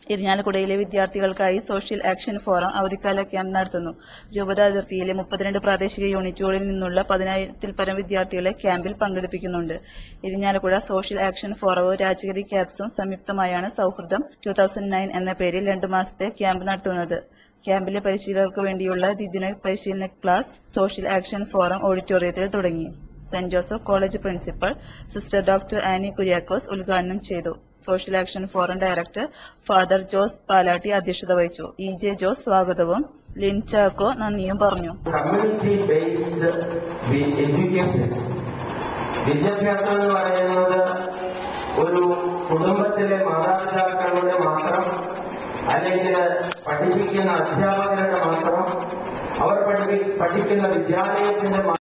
ഇരിഞ്ഞാലക്കുടയിലെ വിദ്യാർത്ഥികൾക്കായി social action forum അവധിക്കാല camp നടത്തുന്നു രൂപത അതിർത്തിയിലെ മുപ്പത്തിരണ്ട് പ്രാദേശിക യൂണിറ്റുകളിൽ നിന്നുള്ള പതിനായിരത്തിൽ പരം വിദ്യാർത്ഥികളെ ക്യാമ്പിൽ പങ്കെടുപ്പിക്കുന്നുണ്ട് ഇരിഞ്ഞാലക്കുട സോഷ്യൽ ആക്ഷൻ ഫോറവും രാജഗിരി ക്യാബ്സും സംയുക്തമായാണ് സൗഹൃദം ടൂ തൗസൻഡ് നയൻ എന്ന പേരിൽ രണ്ടു മാസത്തെ ക്യാമ്പ് നടത്തുന്നത് ക്യാമ്പിലെ പരിശീലകർക്ക് വേണ്ടിയുള്ള ദ്വിദിന പരിശീലന ക്ലാസ് സോഷ്യൽ ആക്ഷൻ ഫോറം ഓഡിറ്റോറിയത്തിൽ തുടങ്ങി saint Joseph college principal sister doctor Annie Kuriakose ഉദ്ഘാടനം ചെയ്തു social action forum director father Jose Palatty അധ്യക്ഷത വഹിച്ചു ഇ ജെ ജോസ് സ്വാഗതവും ലിൻ ചാക്കോ നന്ദിയും പറഞ്ഞു കമ്മ്യൂണിറ്റി ബേസ്ഡ് എഡ്യൂക്കേഷൻ വിദ്യാഭ്യാസം എന്ന് പറയുന്നത് ഒരു കുടുംബത്തിലെ മാതാപിതാക്കളുടെ മാത്രം അല്ലെങ്കിൽ പഠിപ്പിക്കുന്ന അധ്യാപകരുടെ മാത്രം അവർ പഠിപ്പി പഠിക്കുന്ന വിദ്യാലയത്തിന്റെ